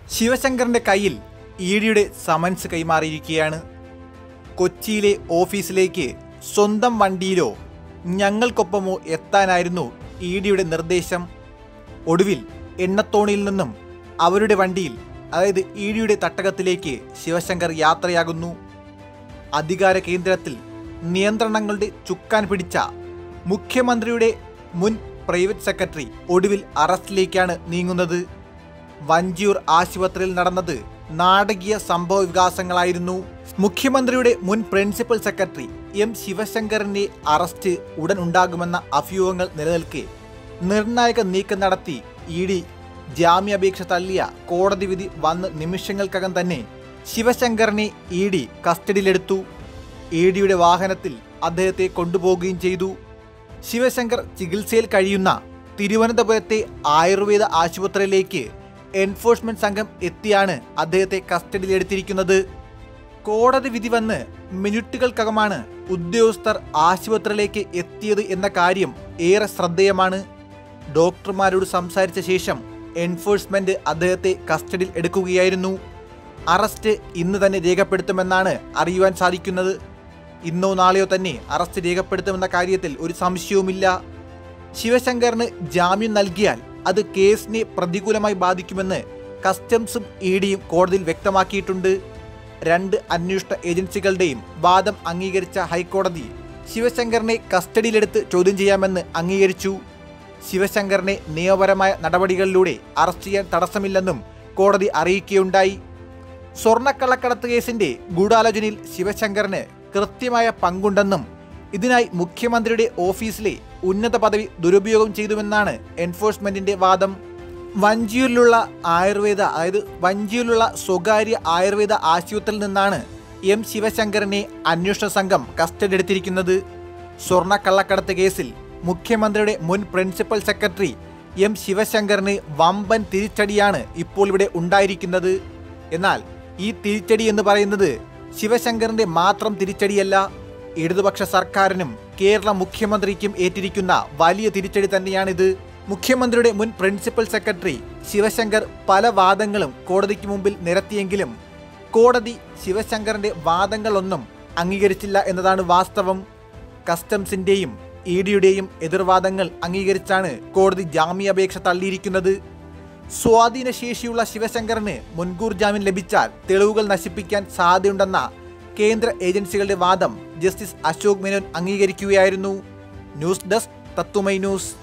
ശിവശങ്കറിന്റെ കയ്യിൽ ഇ ഡിയുടെ സമൻസ് കൈമാറിയിരിക്കുകയാണ് കൊച്ചിയിലെ ഓഫീസിലേക്ക് സ്വന്തം വണ്ടിയിലോ ഞങ്ങൾക്കൊപ്പമോ എത്താനായിരുന്നു ഇ ഡിയുടെ നിർദ്ദേശം ഒടുവിൽ എണ്ണത്തോണിയിൽ നിന്നും അവരുടെ വണ്ടിയിൽ അതായത് ഇ ഡിയുടെ തട്ടകത്തിലേക്ക് ശിവശങ്കർ യാത്രയാകുന്നു അധികാര കേന്ദ്രത്തിൽ നിയന്ത്രണങ്ങളുടെ ചുക്കാൻ പിടിച്ച മുഖ്യമന്ത്രിയുടെ മുൻ പ്രൈവറ്റ് സെക്രട്ടറി ഒടുവിൽ അറസ്റ്റിലേക്കാണ് നീങ്ങുന്നത് വഞ്ചിയൂർ ആശുപത്രിയിൽ നടന്നത് നാടകീയ സംഭവ വികാസങ്ങളായിരുന്നു മുഖ്യമന്ത്രിയുടെ മുൻ പ്രിൻസിപ്പൽ സെക്രട്ടറി എം ശിവശങ്കറിന്റെ അറസ്റ്റ് ഉടൻ ഉണ്ടാകുമെന്ന അഭ്യൂഹങ്ങൾ നിലനിൽക്കെ നിർണായക നീക്കം നടത്തി ഇ ഡി ജാമ്യാപേക്ഷ തള്ളിയ കോടതി വിധി വന്ന് നിമിഷങ്ങൾക്കകം തന്നെ ശിവശങ്കറിനെ ഇ ഡി കസ്റ്റഡിയിലെടുത്തു ഇ ഡിയുടെ വാഹനത്തിൽ അദ്ദേഹത്തെ കൊണ്ടുപോവുകയും ചെയ്തു ശിവശങ്കർ ചികിത്സയിൽ കഴിയുന്ന തിരുവനന്തപുരത്തെ ആയുർവേദ ആശുപത്രിയിലേക്ക് എൻഫോഴ്സ്മെന്റ് സംഘം എത്തിയാണ് അദ്ദേഹത്തെ കസ്റ്റഡിയിലെടുത്തിരിക്കുന്നത് കോടതി വിധി വന്ന് മിനിറ്റുകൾക്കകമാണ് ഉദ്യോഗസ്ഥർ ആശുപത്രിയിലേക്ക് എത്തിയത് എന്ന കാര്യം ഏറെ ശ്രദ്ധേയമാണ് ഡോക്ടർമാരോട് സംസാരിച്ച ശേഷം എൻഫോഴ്സ്മെന്റ് അദ്ദേഹത്തെ കസ്റ്റഡിയിൽ എടുക്കുകയായിരുന്നു അറസ്റ്റ് ഇന്ന് തന്നെ രേഖപ്പെടുത്തുമെന്നാണ് അറിയുവാൻ സാധിക്കുന്നത് ഇന്നോ നാളെയോ തന്നെ അറസ്റ്റ് രേഖപ്പെടുത്തുമെന്ന കാര്യത്തിൽ ഒരു സംശയവുമില്ല ശിവശങ്കറിന് ജാമ്യം നൽകിയാൽ അത് കേസിനെ പ്രതികൂലമായി ബാധിക്കുമെന്ന് കസ്റ്റംസും ഇ ഡിയും കോടതിയിൽ വ്യക്തമാക്കിയിട്ടുണ്ട് രണ്ട് അന്വേഷണ ഏജൻസികളുടെയും വാദം അംഗീകരിച്ച ഹൈക്കോടതി ശിവശങ്കറിനെ കസ്റ്റഡിയിലെടുത്ത് ചോദ്യം ചെയ്യാമെന്ന് അംഗീകരിച്ചു ശിവശങ്കറിനെ നിയമപരമായ നടപടികളിലൂടെ അറസ്റ്റ് ചെയ്യാൻ തടസ്സമില്ലെന്നും കോടതി അറിയിക്കുകയുണ്ടായി സ്വർണ്ണക്കള്ളക്കടത്ത് കേസിന്റെ ഗൂഢാലോചനയിൽ ശിവശങ്കറിന് കൃത്യമായ പങ്കുണ്ടെന്നും ഇതിനായി മുഖ്യമന്ത്രിയുടെ ഓഫീസിലെ ഉന്നത പദവി ദുരുപയോഗം ചെയ്തുവെന്നാണ് എൻഫോഴ്സ്മെന്റിന്റെ വാദം വഞ്ചിയൂരിലുള്ള ആയുർവേദ അതായത് വഞ്ചിയൂരിലുള്ള സ്വകാര്യ ആയുർവേദ ആശുപത്രിയിൽ നിന്നാണ് എം ശിവശങ്കറിനെ അന്വേഷണ സംഘം കസ്റ്റഡി എടുത്തിരിക്കുന്നത് സ്വർണ്ണക്കള്ളക്കടത്ത് കേസിൽ മുഖ്യമന്ത്രിയുടെ മുൻ പ്രിൻസിപ്പൽ സെക്രട്ടറി എം ശിവശങ്കറിന് വമ്പൻ തിരിച്ചടിയാണ് ഇപ്പോൾ ഇവിടെ ഉണ്ടായിരിക്കുന്നത് എന്നാൽ ഈ തിരിച്ചടി എന്ന് പറയുന്നത് ശിവശങ്കറിന്റെ മാത്രം തിരിച്ചടിയല്ല ഇടതുപക്ഷ സർക്കാരിനും കേരള മുഖ്യമന്ത്രിക്കും ഏറ്റിരിക്കുന്ന വലിയ തിരിച്ചടി തന്നെയാണിത് മുഖ്യമന്ത്രിയുടെ മുൻ പ്രിൻസിപ്പൽ സെക്രട്ടറി ശിവശങ്കർ പല വാദങ്ങളും കോടതിക്ക് മുമ്പിൽ നിരത്തിയെങ്കിലും കോടതി ശിവശങ്കറിന്റെ വാദങ്ങളൊന്നും അംഗീകരിച്ചില്ല എന്നതാണ് വാസ്തവം കസ്റ്റംസിന്റെയും ഇ ഡിയുടെയും എതിർവാദങ്ങൾ അംഗീകരിച്ചാണ് കോടതി ജാമ്യാപേക്ഷ തള്ളിയിരിക്കുന്നത് സ്വാധീനശേഷിയുള്ള ശിവശങ്കറിന് മുൻകൂർ ജാമ്യം ലഭിച്ചാൽ തെളിവുകൾ നശിപ്പിക്കാൻ സാധ്യതയുണ്ടെന്ന കേന്ദ്ര ഏജൻസികളുടെ വാദം ജസ്റ്റിസ് അശോക് മേനോൻ അംഗീകരിക്കുകയായിരുന്നു ന്യൂസ് ഡെസ്ക് തത്തുമൈ ന്യൂസ്